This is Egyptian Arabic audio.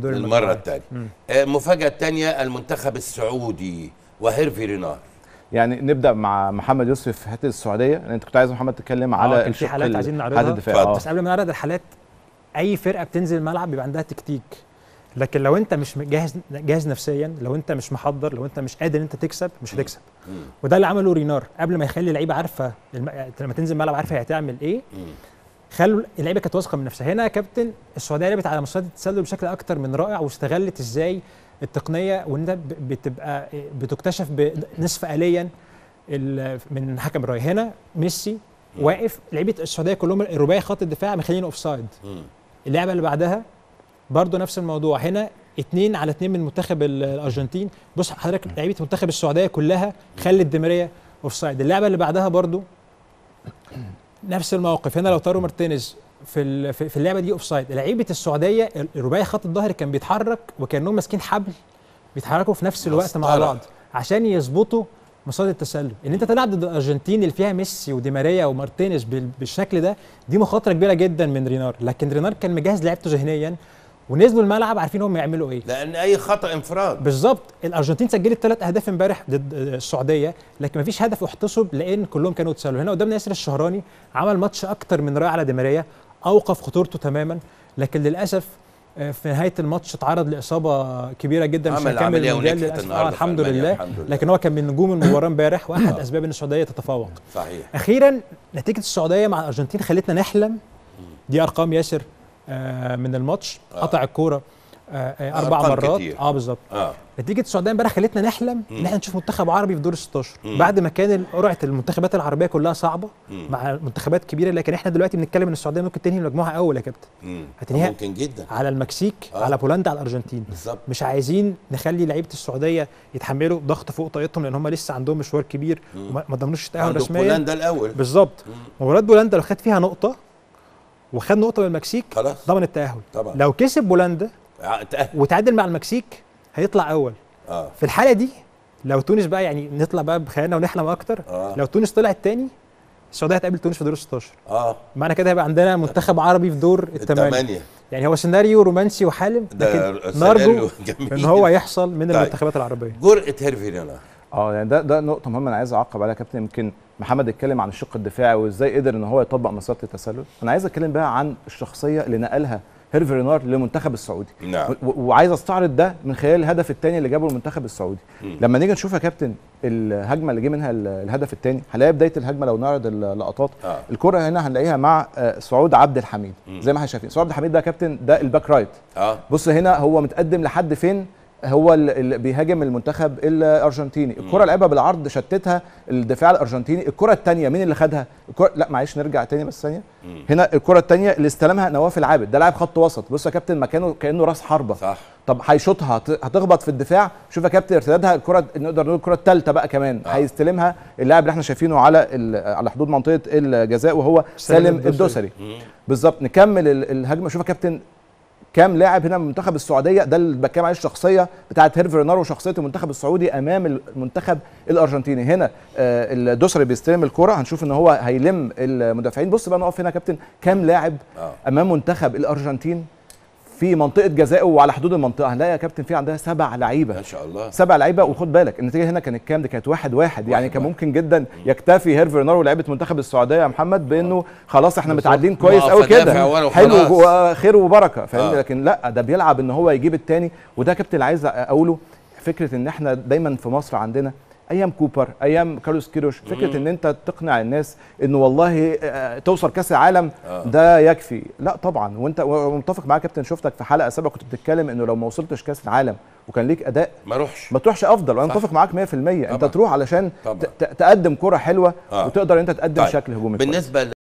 دور المره المجموعات. الثانيه المفاجاه الثانيه المنتخب السعودي وهيرفي رينار يعني نبدا مع محمد يوسف في حته السعوديه لان انت كنت عايز محمد تتكلم على كان في الشق حالات ال- عايزين حالة نعرضها. الدفاع اتفضل. اه بس قبل ما نعرض الحالات اي فرقه بتنزل الملعب بيبقى عندها تكتيك لكن لو انت مش جاهز جاهز نفسيا لو انت مش محضر لو انت مش قادر انت تكسب مش هتكسب وده اللي عمله رينار قبل ما يخلي اللعيبه عارفه الم... لما تنزل الملعب عارفه هي هتعمل ايه خلوا اللعيبه كانت واثقه من نفسها هنا يا كابتن السعوديه لعبت على مصيده التسلل بشكل اكتر من رائع واستغلت ازاي التقنيه وان ده ب- بتبقى بتكتشف بنصف اليا ال- من حكم الراي هنا ميسي واقف لعيبه السعوديه كلهم الرباعي خط الدفاع مخلينه اوف سايد اللعبه اللي بعدها برضو نفس الموضوع هنا اتنين على اتنين من منتخب ال- الارجنتين بص حضرتك لعيبه منتخب السعوديه كلها خلت ديماريا اوف سايد اللعبه اللي بعدها برضو نفس الموقف هنا لو تارو مارتينيز في ال- في في اللعبه دي اوف سايد لعيبه السعوديه الرباعي خط الظهر كان بيتحرك وكانهم ماسكين حبل بيتحركوا في نفس الوقت مع مسطرة. بعض عشان يظبطوا مصادر التسلل ان انت تلعب ضد الارجنتين اللي فيها ميسي ودي ماريا ومارتينيز بال- بالشكل ده دي مخاطره كبيره جدا من رينار لكن رينار كان مجهز لعيبته ذهنيا ونزلوا الملعب عارفين هم يعملوا ايه لان اي خطا انفراد بالظبط الارجنتين سجلت ثلاث اهداف امبارح ضد السعوديه لكن مفيش هدف احتسب لان كلهم كانوا اتسالوا هنا قدامنا ياسر الشهراني عمل ماتش اكتر من رائع على دي ماريا اوقف خطورته تماما لكن للاسف آه، في نهايه الماتش اتعرض لاصابه كبيره جدا مش عمل هيكمل عملية المونديال ونجحت للاسف آه النهاردة في الحمد ألمانيا، لله الحمد لله. لكن هو كان من نجوم المباراه امبارح واحد اسباب ان السعوديه تتفوق صحيح اخيرا نتيجه السعوديه مع الارجنتين خلتنا نحلم دي ارقام ياسر آه، من الماتش قطع الكوره آه، آه، اربع أرقام مرات كتير. اه بالظبط اه نتيجه السعوديه امبارح خلتنا نحلم ان احنا نشوف منتخب عربي في دور ال 16 بعد ما كان قرعه المنتخبات العربيه كلها صعبه مع منتخبات كبيره لكن احنا دلوقتي بنتكلم ان السعوديه ممكن تنهي المجموعه اول يا كابتن مم. هتنهيها ممكن جدا على المكسيك آه. على بولندا على الارجنتين بالظبط مش عايزين نخلي لعيبه السعوديه يتحملوا ضغط فوق طاقتهم لان هم لسه عندهم مشوار كبير وما ما ضمنوش التاهل عندك رسميا بولندا الاول بالظبط مباراه بولندا لو خد فيها نقطه وخد نقطه من المكسيك خلاص ضمن التاهل طبعا لو كسب بولندا ع- تأهل. وتعادل مع المكسيك هيطلع اول اه في الحاله دي لو تونس بقى يعني نطلع بقى بخيالنا ونحلم اكتر آه. لو تونس طلعت تاني السعوديه هتقابل تونس في دور ال 16 اه معنى كده هيبقى عندنا منتخب عربي في دور الثمانيه الثمانية يعني هو سيناريو رومانسي وحالم ده لكن سيناريو نرجو جميل. ان هو يحصل من طيب. المنتخبات العربيه جرأة هيرفي رينار اه يعني ده ده نقطه مهمه انا عايز اعقب عليها يا كابتن يمكن محمد اتكلم عن الشق الدفاعي وازاي قدر ان هو يطبق مسيره التسلل انا عايز اتكلم بقى عن الشخصيه اللي نقلها هيرفي رينار للمنتخب السعودي نعم و- وعايز استعرض ده من خلال الهدف الثاني اللي جابه المنتخب السعودي مم. لما نيجي نشوف يا كابتن الهجمه اللي جه منها ال- الهدف الثاني هنلاقي بدايه الهجمه لو نعرض اللقطات اه الكره هنا هنلاقيها مع آه، سعود عبد الحميد زي ما احنا شايفين سعود عبد الحميد ده يا كابتن ده الباك رايت اه بص هنا هو متقدم لحد فين هو اللي بيهاجم المنتخب الارجنتيني الكره لعبها بالعرض شتتها الدفاع الارجنتيني الكره الثانيه مين اللي خدها الكرة لا معلش نرجع تاني بس ثانيه هنا الكره الثانيه اللي استلمها نواف العابد ده لاعب خط وسط بص يا كابتن مكانه كانه راس حربه صح طب هيشوطها هت- هتخبط في الدفاع شوف يا كابتن ارتدادها الكره نقدر نقول الكره الثالثه بقى كمان آه. هيستلمها اللاعب اللي احنا شايفينه على ال- على حدود منطقه الجزاء وهو سالم سالم الدوسري. الدوسري مم. بالظبط نكمل ال- الهجمه شوف يا كابتن كام لاعب هنا من منتخب السعوديه ده اللي بتكلم عليه الشخصيه بتاعت هيرفي رينار وشخصيه المنتخب السعودي امام المنتخب الارجنتيني هنا آه الدوسري بيستلم الكره هنشوف ان هو هيلم المدافعين بص بقى نقف هنا يا كابتن كام لاعب اه امام منتخب الارجنتين في منطقه جزائه وعلى حدود المنطقه هنلاقي يا كابتن في عندها سبع لعيبه ما شاء الله سبع لعيبه وخد بالك النتيجه هنا كانت كام دي كانت واحد واحد يعني واحد كان واحد. ممكن جدا يكتفي هيرفي رينار ولاعيبه منتخب السعوديه يا محمد بانه خلاص احنا بالظبط. متعادلين كويس نقف قوي ندافع كده ورا حلو وخلاص. وخير وبركه فاهمني آه. لكن لا ده بيلعب ان هو يجيب الثاني وده كابتن اللي عايز اقوله فكره ان احنا دايما في مصر عندنا ايام كوبر ايام كارلوس كيروش فكره ان انت تقنع الناس انه والله آه، توصل كاس العالم آه. ده يكفي لا طبعا وانت ومتفق معاك كابتن شفتك في حلقه سابقه كنت بتتكلم انه لو ما وصلتش كاس العالم وكان ليك اداء ما اروحش ما تروحش افضل وانا صح. متفق معاك 100% انت طبعاً. تروح علشان طبعاً. ت- ت- تقدم كره حلوه آه. وتقدر انت تقدم طيب. شكل هجومي كويس. بالنسبه